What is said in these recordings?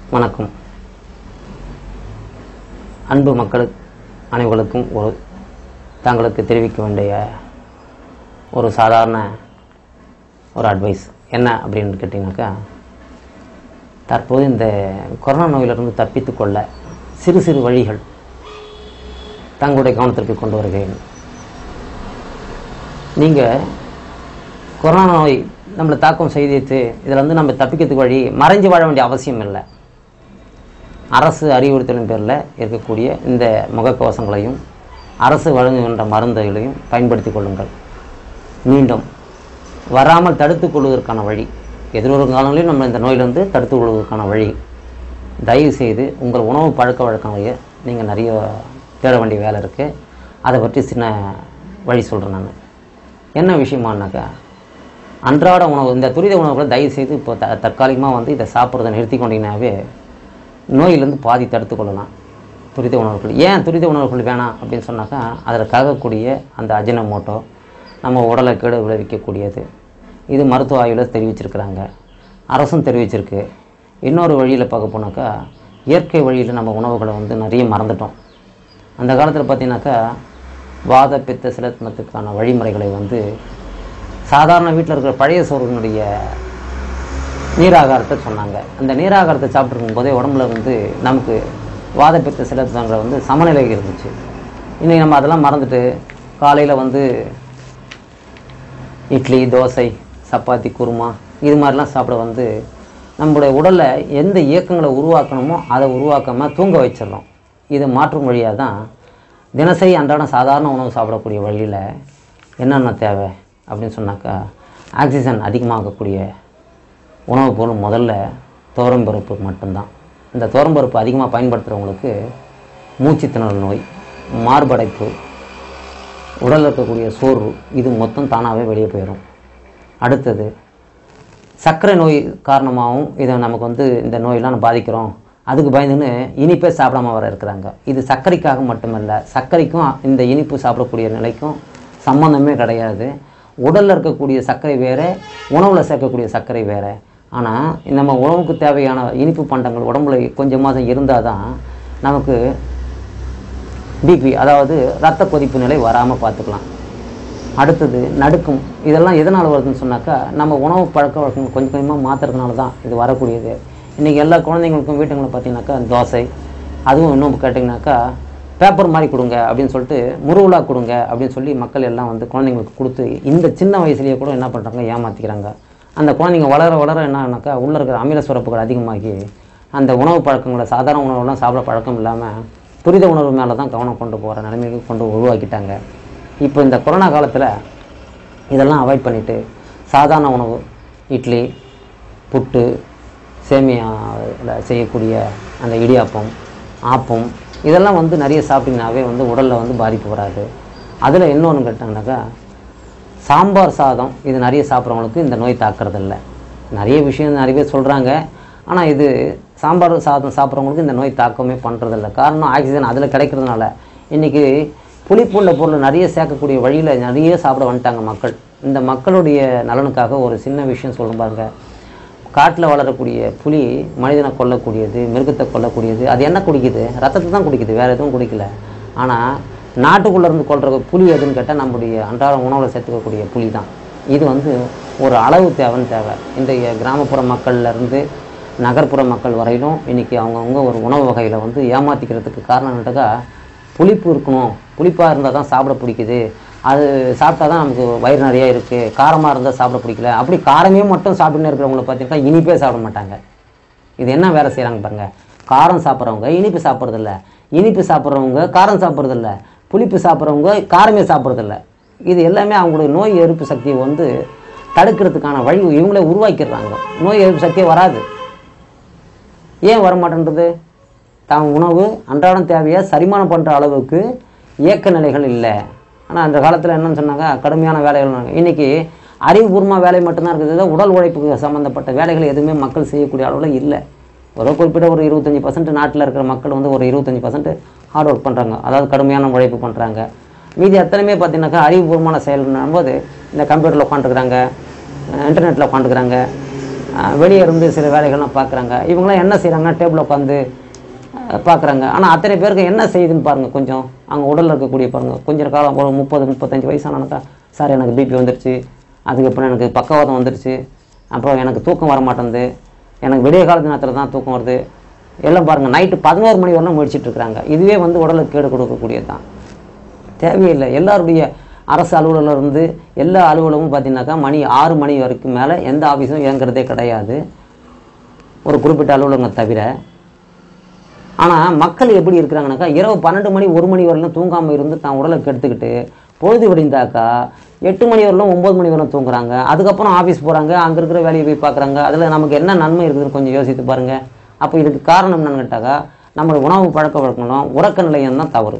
வணக்கம் அன்பு மக்கள் அனைவர்களுக்கும் ஒரு தங்களுக்கு தெரிவிக்க வேண்டிய ஒரு சாதாரண ஒரு அட்வைஸ் என்ன அப்படின்னு கேட்டிங்கனாக்கா தற்போது இந்த கொரோனா நோயிலிருந்து தப்பித்துக் கொள்ள சிறு சிறு வழிகள் தங்களுடைய கவனத்திற்கு கொண்டு வருகிறேன் நீங்கள் கொரோனா நோய் நம்மளை தாக்கம் செய்திட்டு இதில் வந்து நம்ம தப்பிக்கிறதுக்கு வழி மறைஞ்சு வாழ வேண்டிய அவசியம் இல்லை அரசு அறிவுறுத்தலின் பேரில் இருக்கக்கூடிய இந்த முகக்கவசங்களையும் அரசு வழங்குகின்ற மருந்துகளையும் பயன்படுத்திக் கொள்ளுங்கள் மீண்டும் வராமல் தடுத்துக் கொள்வதற்கான வழி எதிர்வரும் காலங்களில் நம்ம இந்த நோயிலிருந்து தடுத்துக் கொள்வதற்கான வழி தயவு செய்து உங்கள் உணவு பழக்க வழக்கங்களையே நீங்கள் நிறைய தேட வேண்டிய வேலை இருக்குது அதை பற்றி சின்ன வழி சொல்கிறேன் நான் என்ன விஷயமானாக்கா அன்றாட உணவு இந்த துரித உணவுகளை தயவு செய்து இப்போ த தற்காலிகமாக வந்து இதை சாப்பிட்றத நிறுத்தி கொண்டீங்கன்னாவே நோயிலிருந்து பாதி தடுத்து கொள்ளலாம் துரித உணவுகள் ஏன் துரித உணவுகள் வேணாம் அப்படின்னு சொன்னாக்கா அதில் கலக்கக்கூடிய அந்த அஜினமோட்டோ நம்ம உடலை கேடு விளைவிக்கக்கூடியது இது மருத்துவ ஆய்வில் தெரிவிச்சிருக்கிறாங்க அரசும் தெரிவிச்சிருக்கு இன்னொரு வழியில் பார்க்க போனாக்கா இயற்கை வழியில் நம்ம உணவுகளை வந்து நிறைய மறந்துட்டோம் அந்த காலத்தில் பார்த்தீங்கன்னாக்கா வாத பித்த சிலத்மத்துக்கான வழிமுறைகளை வந்து சாதாரண வீட்டில் இருக்கிற பழைய சோறுனுடைய நீராகாரத்தை சொன்னாங்க அந்த நீராகாரத்தை சாப்பிட்ருக்கும் போதே உடம்புல வந்து நமக்கு வாதப்பித்த சிலத்தங்களை வந்து சமநிலை இருந்துச்சு இன்றைக்கி நம்ம அதெல்லாம் மறந்துட்டு காலையில் வந்து இட்லி தோசை சப்பாத்தி குருமா இது மாதிரிலாம் சாப்பிட வந்து நம்மளுடைய உடலில் எந்த இயக்கங்களை உருவாக்கணுமோ அதை உருவாக்காமல் தூங்க வச்சிடறோம் இதை மாற்றும் வழியாக தான் தினசரி அன்றாடம் சாதாரண உணவு சாப்பிடக்கூடிய வழியில் என்னென்ன தேவை அப்படின்னு சொன்னாக்கா ஆக்சிஜன் அதிகமாகக்கூடிய உணவுப் பொருள் முதல்ல துவரம்பருப்பு மட்டும்தான் இந்த துவரம்பருப்பு அதிகமாக பயன்படுத்துகிறவங்களுக்கு மூச்சு திணறல் நோய் மார்படைப்பு உடலில் இருக்கக்கூடிய சோர்வு இது மொத்தம் தானாகவே வெளியே போயிடும் அடுத்தது சர்க்கரை நோய் காரணமாகவும் இதை நமக்கு வந்து இந்த நோயெல்லாம் பாதிக்கிறோம் அதுக்கு பயந்துன்னு இனிப்பே சாப்பிடாம வர இருக்கிறாங்க இது சர்க்கரைக்காக மட்டுமல்ல சர்க்கரைக்கும் இந்த இனிப்பு சாப்பிடக்கூடிய நிலைக்கும் சம்மந்தமே கிடையாது உடலில் இருக்கக்கூடிய சர்க்கரை வேறு உணவில் சேர்க்கக்கூடிய சர்க்கரை வேறு ஆனால் நம்ம உணவுக்கு தேவையான இனிப்பு பண்டங்கள் உடம்புல கொஞ்சமாக இருந்தால் தான் நமக்கு பிபி அதாவது ரத்த கொதிப்பு நிலை வராமல் பார்த்துக்கலாம் அடுத்தது நடுக்கும் இதெல்லாம் எதனால் வருதுன்னு சொன்னாக்கா நம்ம உணவு பழக்க வழக்கங்கள் கொஞ்சம் கொஞ்சமாக மாற்றுறதுனால தான் இது வரக்கூடியது இன்றைக்கி எல்லா குழந்தைங்களுக்கும் வீட்டுங்களில் பார்த்தீங்கன்னாக்கா தோசை அதுவும் இன்னும் கேட்டிங்கனாக்கா பேப்பர் மாதிரி கொடுங்க அப்படின்னு சொல்லிட்டு முருவலா கொடுங்க அப்படின்னு சொல்லி மக்கள் எல்லாம் வந்து குழந்தைங்களுக்கு கொடுத்து இந்த சின்ன வயசுலேயே கூட என்ன பண்ணுறாங்க ஏமாற்றிக்கிறாங்க அந்த குழந்தைங்க வளர வளர என்னன்னாக்கா உள்ளே இருக்கிற அமில சுரப்புகள் அதிகமாகி அந்த உணவு பழக்கங்களை சாதாரண உணவுலாம் சாப்பிட பழக்கம் இல்லாமல் துரித உணவு மேலே தான் கவனம் கொண்டு போகிற நிலைமைக்கு கொண்டு உருவாக்கிட்டாங்க இப்போ இந்த கொரோனா காலத்தில் இதெல்லாம் அவாய்ட் பண்ணிவிட்டு சாதாரண உணவு இட்லி புட்டு சேமியாவில் செய்யக்கூடிய அந்த இடியாப்பம் ஆப்பம் இதெல்லாம் வந்து நிறைய சாப்பிட்டிங்கனாவே வந்து உடலில் வந்து பாதிப்பு வராது அதில் இன்னொன்று கேட்டாங்கனாக்கா சாம்பார் சாதம் இது நிறைய சாப்பிட்றவங்களுக்கு இந்த நோய் தாக்குறதில்ல நிறைய விஷயம் நிறைய பேர் சொல்கிறாங்க ஆனால் இது சாம்பார் சாதம் சாப்பிட்றவங்களுக்கு இந்த நோய் தாக்கமே பண்ணுறதில்ல காரணம் ஆக்சிஜன் அதில் கிடைக்கிறதுனால இன்றைக்கி புளிப்புள்ள பொருள் நிறைய சேர்க்கக்கூடிய வழியில் நிறைய சாப்பிட வந்துட்டாங்க மக்கள் இந்த மக்களுடைய நலனுக்காக ஒரு சின்ன விஷயம் சொல்லும் பாருங்க காட்டில் வளரக்கூடிய புலி மனிதனை கொல்லக்கூடியது மிருகத்தை கொல்லக்கூடியது அது என்ன குடிக்குது ரத்தத்தை தான் குடிக்குது வேறு எதுவும் குடிக்கல ஆனால் நாட்டுக்குள்ளே இருந்து கொள்கிற புலி எதுன்னு கேட்டால் நம்முடைய அன்றாட உணவில் சேர்த்துக்கக்கூடிய புலி தான் இது வந்து ஒரு அளவு தேவைன்னு தேவை இன்றைய கிராமப்புற மக்கள்ல இருந்து நகர்ப்புற மக்கள் வரையிலும் இன்றைக்கி அவங்கவுங்க ஒரு உணவு வகையில் வந்து ஏமாற்றிக்கிறதுக்கு காரணம் என்னட்டாக்கா புளிப்பு இருக்கணும் புளிப்பாக இருந்தால் தான் சாப்பிட பிடிக்குது அது சாப்பிட்டா தான் நமக்கு வயிறு நிறைய இருக்குது காரமாக இருந்தால் சாப்பிட பிடிக்கல அப்படி காரமே மட்டும் சாப்பிட்டுன்னு இருக்கிறவங்கள பார்த்தீங்கன்னா இனிப்பே சாப்பிட மாட்டாங்க இது என்ன வேலை செய்கிறாங்க பாருங்க காரம் சாப்பிட்றவங்க இனிப்பு சாப்பிட்றதில்ல இனிப்பு சாப்பிட்றவங்க காரம் சாப்பிட்றதில்ல புளிப்பு சாப்பிட்றவங்க காரமே சாப்பிட்றதில்ல இது எல்லாமே அவங்களுடைய நோய் எதிர்ப்பு சக்தியை வந்து தடுக்கிறதுக்கான வழி இவங்களே உருவாக்கிடுறாங்க நோய் எதிர்ப்பு சக்தியே வராது ஏன் வர மாட்டேன்றது தான் உணவு அன்றாடம் தேவையை சரிமானம் பண்ணுற அளவுக்கு இயக்க நிலைகள் இல்லை ஆனால் அந்த காலத்தில் என்னன்னு சொன்னாங்க கடுமையான வேலைகள் இன்றைக்கி அறிவுபூர்வமாக வேலை மட்டும்தான் இருக்குது உடல் உழைப்புக்கு சம்மந்தப்பட்ட வேலைகள் எதுவுமே மக்கள் செய்யக்கூடிய அளவில் இல்லை ஒரு குறிப்பிட்ட ஒரு இருபத்தஞ்சி பர்சன்ட் நாட்டில் இருக்கிற மக்கள் வந்து ஒரு இருபத்தஞ்சி பர்சன்ட் ஹார்ட் ஒர்க் பண்ணுறாங்க அதாவது கடுமையான உழைப்பு பண்ணுறாங்க மீதி அத்தனையுமே பார்த்தீங்கன்னாக்கா அறிவுபூர்வமான செயல்னும் போது இந்த கம்ப்யூட்டரில் உட்காந்துருக்குறாங்க இன்டர்நெட்டில் உட்காந்துக்கிறாங்க அஹ், வெளியே இருந்து சில வேலைகள்லாம் பார்க்குறாங்க இவங்களாம் என்ன செய்கிறாங்கன்னா டேபிள் உட்காந்து பார்க்குறாங்க ஆனால் அத்தனை பேருக்கு என்ன செய்யுதுன்னு பாருங்கள் கொஞ்சம் அவங்க உடலில் இருக்கக்கூடிய பாருங்கள் கொஞ்சம் காலம் ஒரு முப்பது முப்பத்தஞ்சு வயசானாக்கா சார் எனக்கு பிபி வந்துருச்சு அதுக்கப்புறம் எனக்கு பக்கவாதம் வந்துருச்சு அப்புறம் எனக்கு தூக்கம் வர மாட்டேங்குது எனக்கு விடிய காலத்து நேரத்தில் தான் தூக்கம் வருது எல்லாம் பாருங்கள் நைட்டு பதினோரு மணி வரலாம் முழிச்சிட்டு இருக்கிறாங்க இதுவே வந்து உடலுக்கு கேடு கொடுக்கக்கூடியது தான் தேவையில்லை எல்லாருடைய அரசு அலுவலகம் இருந்து எல்லா அலுவலகமும் பார்த்தீங்கன்னாக்கா மணி ஆறு மணி வரைக்கும் மேலே எந்த ஆஃபீஸும் இயங்குறதே கிடையாது ஒரு குறிப்பிட்ட அலுவலகம் தவிர ஆனால் மக்கள் எப்படி இருக்கிறாங்கனாக்கா இரவு பன்னெண்டு மணி ஒரு மணி வரலும் தூங்காமல் இருந்து தான் உடலை கெடுத்துக்கிட்டு பொழுது விடிந்தாக்கா எட்டு மணி வரலும் ஒம்பது மணி வரலும் தூங்குறாங்க அதுக்கப்புறம் ஆஃபீஸ் போகிறாங்க அங்கே இருக்கிற வேலையை போய் பார்க்குறாங்க அதில் நமக்கு என்ன நன்மை இருக்குதுன்னு கொஞ்சம் யோசித்து பாருங்கள் அப்போ இதுக்கு காரணம் என்னன்னு கேட்டாக்கா நம்மளோட உணவு பழக்க வழக்கங்களும் உறக்க நிலையம் தான் தவறு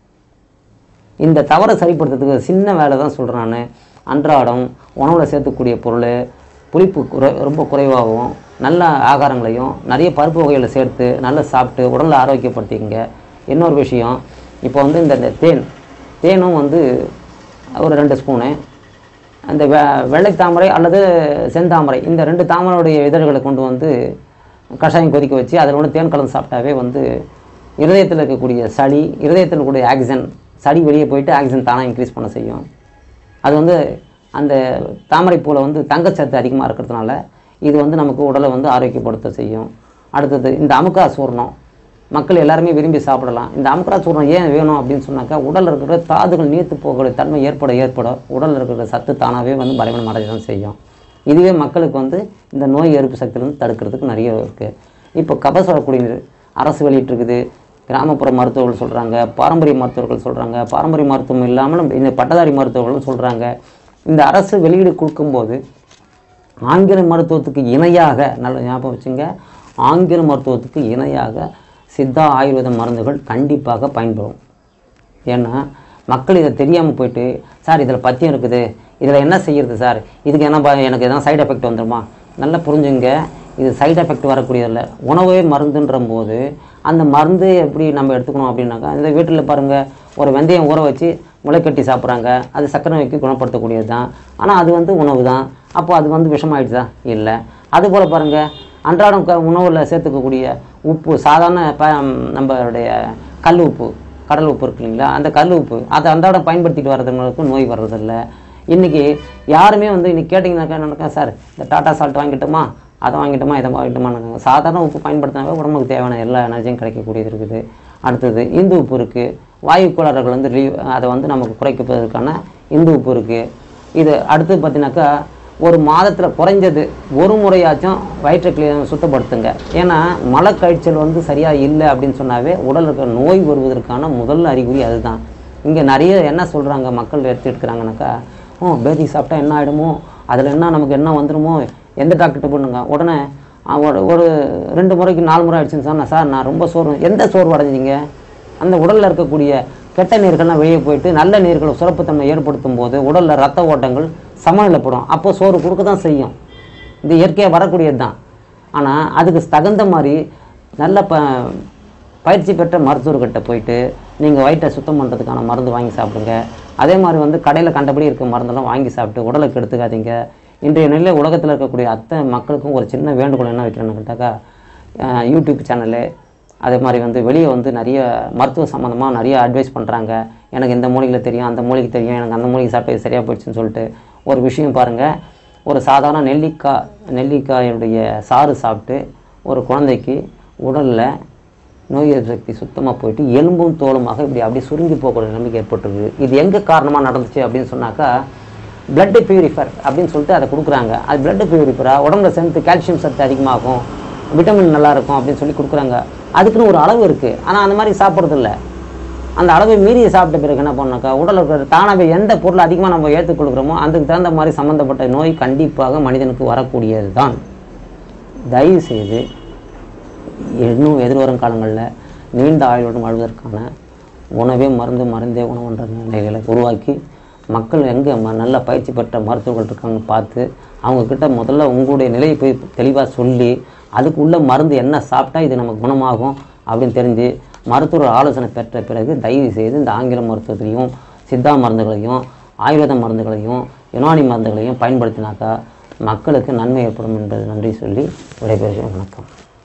இந்த தவறை சரிப்படுத்துறதுக்கு சின்ன வேலை தான் சொல்கிறேன் நான் அன்றாடம் உணவில் சேர்த்துக்கூடிய பொருள் புளிப்பு குறை ரொம்ப குறைவாகவும் நல்ல ஆகாரங்களையும் நிறைய பருப்பு வகைகளை சேர்த்து நல்லா சாப்பிட்டு உடலை ஆரோக்கியப்படுத்திக்கங்க இன்னொரு விஷயம் இப்போ வந்து இந்த இந்த தேன் தேனும் வந்து ஒரு ரெண்டு ஸ்பூனு அந்த வெ வெள்ளை தாமரை அல்லது செந்தாமரை இந்த ரெண்டு தாமரையுடைய இதழ்களை கொண்டு வந்து கஷாயம் கொதிக்க வச்சு அதில் ஒன்று தேன் கலந்து சாப்பிட்டாவே வந்து இருதயத்தில் இருக்கக்கூடிய சளி இருதயத்தில் இருக்கக்கூடிய ஆக்சிஜன் சளி வெளியே போயிட்டு ஆக்சிஜன் தானாக இன்க்ரீஸ் பண்ண செய்யும் அது வந்து அந்த தாமரை பூவில் வந்து தங்கச்சத்து அதிகமாக இருக்கிறதுனால இது வந்து நமக்கு உடலை வந்து ஆரோக்கியப்படுத்த செய்யும் அடுத்தது இந்த அமுக்கா சூர்ணம் மக்கள் எல்லாருமே விரும்பி சாப்பிடலாம் இந்த அமுக்கா சூர்ணம் ஏன் வேணும் அப்படின்னு சொன்னாக்கா உடலில் இருக்கிற தாதுகள் நீர்த்து போகக்கூடிய தன்மை ஏற்பட ஏற்பட உடலில் இருக்கிற சத்து தானாகவே வந்து பலவீனம் அடைய தான் செய்யும் இதுவே மக்களுக்கு வந்து இந்த நோய் எதிர்ப்பு சக்தியிலிருந்து தடுக்கிறதுக்கு நிறைய இருக்குது இப்போ கபசுர குடிநீர் அரசு வெளியிட்டிருக்குது கிராமப்புற மருத்துவர்கள் சொல்கிறாங்க பாரம்பரிய மருத்துவர்கள் சொல்கிறாங்க பாரம்பரிய மருத்துவம் இல்லாமல் இந்த பட்டதாரி மருத்துவர்களும் சொல்கிறாங்க இந்த அரசு வெளியீடு கொடுக்கும்போது ஆங்கில மருத்துவத்துக்கு இணையாக நல்ல ஞாபகம் வச்சுங்க ஆங்கில மருத்துவத்துக்கு இணையாக சித்தா ஆயுர்வேத மருந்துகள் கண்டிப்பாக பயன்படும் ஏன்னா மக்கள் இதை தெரியாமல் போயிட்டு சார் இதில் பத்தியம் இருக்குது இதில் என்ன செய்யறது சார் இதுக்கு என்ன ப- எனக்கு எதனா சைடு எஃபெக்ட் வந்துருமா நல்லா புரிஞ்சுங்க இது சைடு எஃபெக்ட் வரக்கூடியதில்ல உணவே மருந்துன்ற போது அந்த மருந்து எப்படி நம்ம எடுத்துக்கணும் அப்படின்னாக்கா இந்த வீட்டில் பாருங்கள் ஒரு வெந்தயம் ஊற வச்சு முளைக்கட்டி சாப்பிட்றாங்க அது சக்கரை நோய்க்கு குணப்படுத்தக்கூடியது தான் ஆனால் அது வந்து உணவு தான் அப்போ அது வந்து விஷமாயிடுச்சா இல்லை அதுபோல் பாருங்கள் அன்றாடம் க உணவில் சேர்த்துக்கக்கூடிய உப்பு சாதாரண ப நம்மளுடைய கல் உப்பு கடல் உப்பு இருக்கு இல்லைங்களா அந்த கல் உப்பு அதை அன்றாடம் பயன்படுத்திட்டு வர்றதுங்களுக்கு நோய் வர்றதில்ல இன்றைக்கி யாருமே வந்து இன்னைக்கு கேட்டிங்கனாக்கா நடக்கா சார் இந்த டாட்டா சால்ட் வாங்கிட்டோமா அதை வாங்கிட்டோமா இதை வாங்கிட்டோமா சாதாரண உப்பு பயன்படுத்தினாவே உடம்புக்கு தேவையான எல்லா எனர்ஜியும் கிடைக்கக்கூடியது இருக்குது அடுத்தது இந்து உப்பு இருக்குது வாயு கோளாறுகள் வந்து ரிலீவ் அதை வந்து நமக்கு குறைப்பதற்கான இந்து உப்பு இருக்குது இது அடுத்து பார்த்தீங்கன்னாக்கா ஒரு மாதத்தில் குறைஞ்சது ஒரு முறையாச்சும் வயிற்றை கிளீன் சுத்தப்படுத்துங்க ஏன்னா மலக்கழிச்சல் வந்து சரியாக இல்லை அப்படின்னு சொன்னாவே உடல் இருக்கிற நோய் வருவதற்கான முதல் அறிகுறி அதுதான் இங்கே நிறைய என்ன சொல்கிறாங்க மக்கள் எடுத்து எடுக்கிறாங்கனாக்கா ஓ பேதி சாப்பிட்டா என்ன ஆகிடுமோ அதில் என்ன நமக்கு என்ன வந்துடுமோ எந்த டாக்டர்கிட்ட பண்ணுங்க உடனே ஆ, ஒரு ஒரு ரெண்டு முறைக்கு நாலு முறை ஆயிடுச்சுன்னு சொன்னேன் சார் நான் ரொம்ப சோர்வு எந்த சோர்வு அடைஞ்சீங்க அந்த உடலில் இருக்கக்கூடிய கெட்ட நீர்கள்லாம் வெளியே போயிட்டு நல்ல நீர்களை சுரப்புத்தன்மை ஏற்படுத்தும் போது உடலில் ரத்த ஓட்டங்கள் சமநிலைப்படும் அப்போ சோறு கொடுக்க தான் செய்யும் இது இயற்கையாக வரக்கூடியது தான் ஆனால் அதுக்கு தகுந்த மாதிரி நல்ல ப பயிற்சி பெற்ற மருத்துவர்கிட்ட போயிட்டு நீங்கள் வயிற்றை சுத்தம் பண்ணுறதுக்கான மருந்து வாங்கி சாப்பிடுங்க அதே மாதிரி வந்து கடையில் கண்டபடி இருக்க மருந்தெல்லாம் வாங்கி சாப்பிட்டு உடலை கெடுத்துக்காதீங்க இன்றைய நிலையில் உலகத்தில் இருக்கக்கூடிய அத்தனை மக்களுக்கும் ஒரு சின்ன வேண்டுகோள் என்ன வைக்கிறேன்னு கேட்டாக்கா அஹ், யூடியூப் சேனலு அதே மாதிரி வந்து வெளியே வந்து நிறைய மருத்துவ சம்மந்தமாக நிறைய அட்வைஸ் பண்ணுறாங்க எனக்கு இந்த மூலிகையில் தெரியும் அந்த மூலிகை தெரியும் எனக்கு அந்த மூலிகை சாப்பிட்டு சரியாக போயிடுச்சுன்னு சொல்லிட்டு ஒரு விஷயம் பாருங்கள் ஒரு சாதாரண நெல்லிக்காய் நெல்லிக்காயுடைய சாறு சாப்பிட்டு ஒரு குழந்தைக்கு உடலில் நோய் எதிர்ப்பு சக்தி சுத்தமாக போயிட்டு எலும்பும் தோலுமாக இப்படி அப்படியே சுருங்கி போகக்கூடிய நிலைமைக்கு ஏற்பட்டுருக்கு இது எங்கே காரணமாக நடந்துச்சு அப்படின்னு சொன்னாக்கா பிளட் பியூரிஃபர் அப்படின்னு சொல்லிட்டு அதை கொடுக்குறாங்க அது பிளட் பியூரிஃபராக உடம்புல சேர்ந்து கால்சியம் சத்து அதிகமாகும் விட்டமின் நல்லா இருக்கும் அப்படின்னு சொல்லி கொடுக்குறாங்க அதுக்குன்னு ஒரு அளவு இருக்குது ஆனால் அந்த மாதிரி சாப்பிட்றதில்ல அந்த அளவை மீறி சாப்பிட்ட பிறகு என்ன பண்ணாக்கா உடலில் இருக்கிற தானாகவே எந்த பொருள் அதிகமாக நம்ம ஏற்றுக்கொள்கிறோமோ அதுக்கு தகுந்த மாதிரி சம்மந்தப்பட்ட நோய் கண்டிப்பாக மனிதனுக்கு வரக்கூடியது தான் தயவு செய்து இன்னும் எதிர்வரும் காலங்களில் நீண்ட ஆயுளுடன் வாழ்வதற்கான உணவே மருந்து மருந்தே உணவுன்ற நிலைகளை உருவாக்கி மக்கள் எங்கே ம நல்ல பயிற்சி பெற்ற மருத்துவர்கள் இருக்காங்க பார்த்து அவங்கக்கிட்ட முதல்ல உங்களுடைய நிலையை போய் தெளிவாக சொல்லி அதுக்கு உள்ள மருந்து என்ன சாப்பிட்டா இது நமக்கு குணமாகும் அப்படின்னு தெரிஞ்சு மருத்துவர் ஆலோசனை பெற்ற பிறகு தயவு செய்து இந்த ஆங்கில மருத்துவத்திலையும் சித்தா மருந்துகளையும் ஆயுர்வேத மருந்துகளையும் யுனானி மருந்துகளையும் பயன்படுத்தினாக்கா மக்களுக்கு நன்மை ஏற்படும் என்பது நன்றி சொல்லி விடைபெறுகிறேன் வணக்கம்